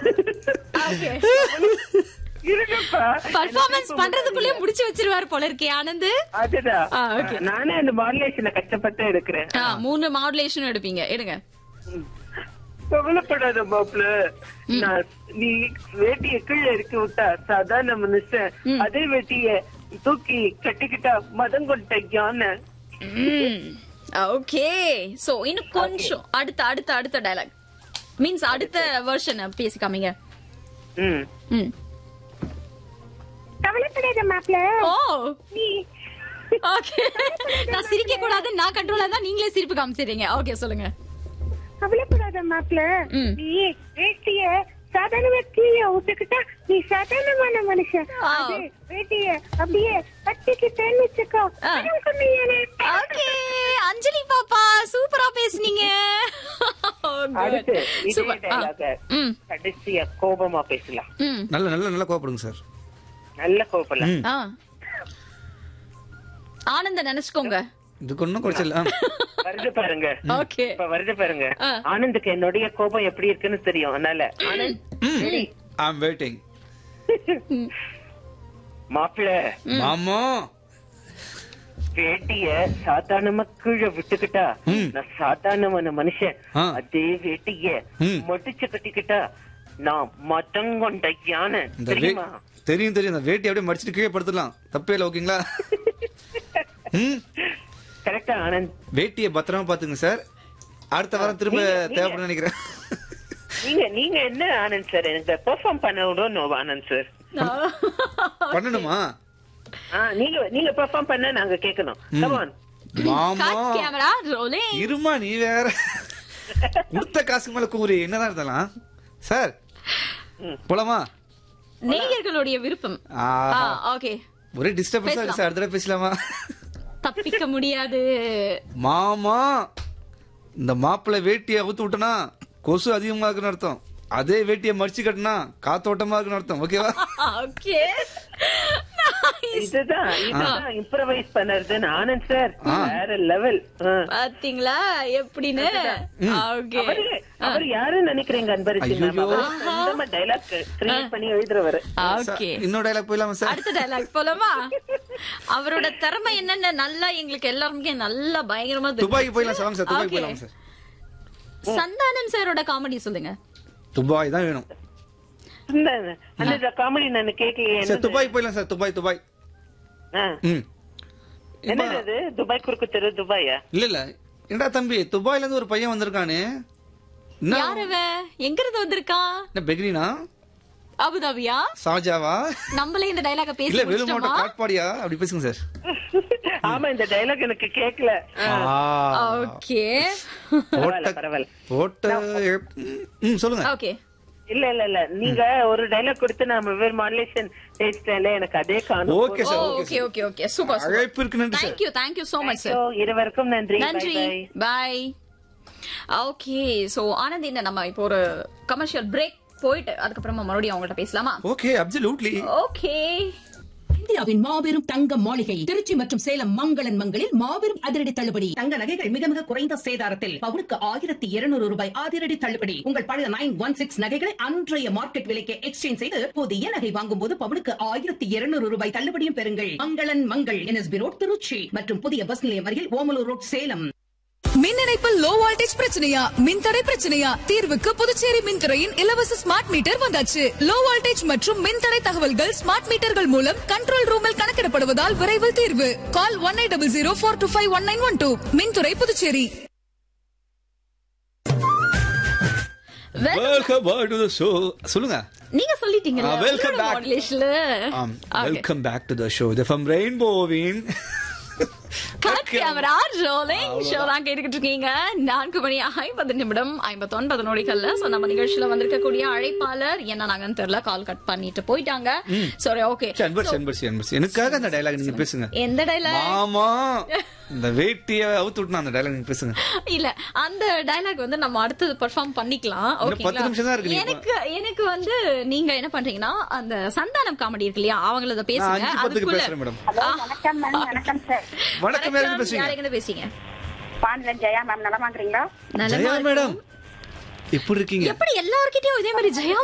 Okay இருங்கப்பா performance பண்றதுக்குள்ளே முடிச்சு வச்சிருவாரு போல இருக்கே ஆனந்த் அதுதான் ஆ, okay. நானே அந்த மாடுலேஷனை கஷ்டப்பட்டு எடுக்கிறேன் ஆ, மூணு மாடுலேஷன் எடுப்பீங்க எடுங்க கவலைப்படாத மாப்பிள நான் நீ வேட்டிய கீழே இறக்கி விட்டா சாதாரண மனுஷன் அதே வேட்டிய தூக்கி கட்டிக்கிட்டா மதம் கொண்ட யானை ஓகே சோ இன்னும் கொஞ்சம் அடுத்த அடுத்த அடுத்த டயலாக் மீன்ஸ் அடுத்த வெர்ஷன் பேசி காமிங்க ம் ம். கவலைப்படாத மாப்பிள ஓ நீ ஓகே நான் சிரிக்க கூடாது நான் கண்ட்ரோலா தான் நீங்களே சிரிப்பு காமிச்சிடுறீங்க ஓகே சொல்லுங்க கவலைப்படாத மாப்பிள ம். நீ வேட்டிய சாதாரண கீழே விட்டுக்கிட்டா நீ சாதாரணமான மனுஷன் ஆ. அது வேட்டிய அப்படியே கட்டிக்கிட்டேன்னு வச்சுக்கோ ஆ. மனம் கொண்ட யானை. ஓகே அஞ்சலி பாப்பா சூப்பரா பேசுனீங்க அடுத்து இதே சூப்பர் டைலாக ம் கடைசியா கோபமா பேசலாம் ம் நல்ல நல்ல நல்லா கோவப்படுங்க சார் நல்ல கோபப்படலாம் ம் ஆ ஆனந்த நினைச்சுக்கோங்க இதுக்கு ஒன்றும் குறைச்சல ஆ. வருது பாருங்க ஓகே இப்ப வருது பாருங்க ஆ. ஆனந்துக்கு என்னுடைய கோபம் எப்படி இருக்குன்னு தெரியும் அதனால ஆனந்த் சரி, ஐம் வெயிட்டிங் மாப்பிள மாமா வேட்டிய சாதாரணமா கீழே விட்டுக்கிட்டா நான் சாதாரணமான மனுஷன் ஆ. அதே வேட்டிய ம். மடிச்சு கட்டிக்கிட்டா நான் மதம் கொண்ட யானை இந்த வே- தெரியுமா தெரியும் தெரியும் இந்த வேட்டி அப்படியே மடிச்சிட்டு கீழே படுத்துடலாம் தப்பே இல்லை ஓகேங்களா ம் கரெக்டா ஆனந்த் வேட்டியை பத்திரமா பாத்துங்க சார் அடுத்த வாரம் திரும்ப நீங்க- நீங்க- தேவைப்படும் நினைக்கிறேன் நீங்க நீங்க என்ன ஆனந்த் சார் எனக்கு பெர்ஃபார்ம் பண்ண விடணும் ஆனந்த் சார் பண்ணணுமா ஆ, நீங்க நீங்க பெர்ஃபார்ம் பண்ண நாங்க கேட்கணும் கமான் மாமா கட் கேமரா ரோலிங் இருமா நீ வேற கொடுத்த காசுக்கு மேல கூறி என்னதான் இருந்தாலும் சார் போலாமா நேயர்களுடைய விருப்பம் ஆஹா. ஓகே ஒரே டிஸ்டர்பன்ஸா இருக்கு சார் அடுத்த தடவை பேசலாமா தப்பிக்க முடியாது மாமா இந்த மாப்பிள்ளை வேட்டியை அவுத்து விட்டனா கொசு அதிகமா இருக்குன்னு அர்த்தம் அதே வேட்டியை மடிச்சு கட்டினா காத்தோட்டமா இருக்குன்னு அர்த்தம் ஓகேவா ஓகே இதுதான் இதுதான் இம்ப்ரவைஸ் பண்ணறதுன்னு ஆனந்த் சார் வேற லெவல் பாத்தீங்களா எப்படின்னு ஓகே அவரு அவர் யாருன்னு நினைக்கிறீங்க அன்பரிசி மேம் ஐயையோ. அவர் சொந்தமா டைலாக் கிரியேட் பண்ணி எழுதுறவரு ஓகே இன்னொரு டைலாக் போயிடலாமா சார் அடுத்த டைலாக் போலாமா அவரோட திறமை என்னன்னு நல்லா எங்களுக்கு எல்லாருமே நல்லா பயங்கரமா தெரியும். துபாய்க்கு போயிடலாம் சார் வாங்க சார் துபாய் Okay. போயிடலாம் சார் சந்தானம் சாரோட காமெடி சொல்லுங்க துபாய் தான் வேணும் இந்த அந்த காமெடி நான் கேட்க சார் துபாய் போயிடலாம் சார் துபாய் துபாய் ம் என்னது அது துபாய் குறுக்கு தெரு துபாயா இல்ல இல்ல என்னடா தம்பி துபாய்ல இருந்து ஒரு பையன் வந்திருக்கானே என்ன யாரவ எங்க இருந்து வந்திருக்கான் என்ன பெக்ரினா அபுதாபியா சாஜாவா நம்மளே இந்த டைலாக பேசி இல்ல வெறும் முடிச்சிட்டோமா காட்பாடியா அப்படி பேசுங்க சார் ஆமா இந்த டைலாக் எனக்கு கேட்கல ஓகே பரவாயில்ல பரவாயில்ல போட்ட ம் சொல்லுங்க ஓகே இல்ல இல்ல இல்ல நீங்க ஒரு டைலாக் கொடுத்து நான் வெவ்வேறு மாடுலேஷன் பேசிட்டேன்ல எனக்கு அதே காணும் okay sir okay okay okay okay super அழைப்பு இருக்கு நன்றி sir thank you thank you so much So, sir இருவருக்கும் நன்றி நன்றி Bye, bye. Bye okay so Anand என்ன நம்ம இப்போ ஒரு கமர்ஷியல் பிரேக் போயிட்டு அதுக்கப்புறமா மறுபடியும் அவங்கள்ட்ட பேசலாமா ஓகே அப்சல்யூட்லி ஓகே இந்தியாவின் மாபெரும் தங்க மாளிகை திருச்சி மற்றும் சேலம் மங்களன் மங்களில் மாபெரும் அதிரடி தள்ளுபடி தங்க நகைகள் மிக மிக குறைந்த சேதாரத்தில் பவுனுக்கு ஆயிரத்தி இருநூறு ரூபாய் அதிரடி தள்ளுபடி உங்கள் பழைய நைன் ஒன் சிக்ஸ் நகைகளை அன்றைய மார்க்கெட் விலைக்கு எக்ஸ்சேஞ்ச் செய்து புதிய நகை வாங்கும் போது பவுனுக்கு ஆயிரத்தி இருநூறு ரூபாய் தள்ளுபடியும் பெறுங்கள் மங்களன் மங்கள் என்எஸ்பி ரோட் திருச்சி மற்றும் புதிய பஸ் நிலையம் அருகில் ஓமலூர் ரோட் சேலம் மின் இணைப்பில் லோ வோல்டேஜ் பிரச்சனையா மின்தடை பிரச்சனையா தீர்வுக்கு புதுச்சேரி மின்துறையின் இலவச ஸ்மார்ட் மீட்டர் வந்தாச்சு லோ வோல்டேஜ் மற்றும் மின்தடை தகவல்கள் ஸ்மார்ட் மீட்டர்கள் மூலம் கண்ட்ரோல் ரூமில் கணக்கிடப்படுவதால் விரைவில் தீர்வு call one eight double zero four two five one nine one two மின்துறை Puducherry welcome back to the show சொல்லுங்க நீங்க சொல்லிட்டீங்கல்ல Ah, welcome back. மாடுலேஷன்ல welcome back to the show இது ஃப்ரம் ரெயின்போவின் கட் கேமரா ரோலிங் ஷோ தான் கேட்டுக்கிட்டு இருக்கீங்க நான்கு மணி ஐம்பது நிமிடம் ஐம்பத்தி ஒன்பது நொடிகள்ல சோ நம்ம நிகழ்ச்சியில வந்திருக்கக்கூடிய அழைப்பாளர் என்ன நாங்கன்னு தெரியல கால் கட் பண்ணிட்டு போயிட்டாங்க சரி ஓகே அன்பர்ஸ் அன்பர்ஸ் அன்பர்ஸ் எனக்காக அந்த டயலாக் நீங்க பேசுங்க எந்த டைலாக் மாமா இந்த வேட்டிய அவுத்து விட்டுனா அந்த டயலாக் நீங்க பேசுங்க இல்ல அந்த டயலாக் வந்து நம்ம அடுத்தது பெர்ஃபார்ம் பண்ணிக்கலாம் இன்னும் பத்து நிமிஷம் தான் இருக்கு நீங்க எனக்கு எனக்கு வந்து நீங்க என்ன பண்றீங்கன்னா அந்த சந்தானம் காமெடி இருக்கு இல்லையா அவங்கள நான் பேசுங்க அஞ்சு பத்துக்கு அதுக்குள்ள பேசுறேன் மேடம் ஹலோ வணக்கம் மேம் வணக்கம் சார் வணக்கம் யாருக்கு பேசுறீங்க யாருங்க பேசுங்க பாண்டியன் ஜெயா மேம் நலமாக்குறீங்களா நலமா ஜெயா இருக்கும். மேடம் எப்படி இருக்கீங்க எப்படி எல்லார்கிட்டயும் இதே மாதிரி ஜெயா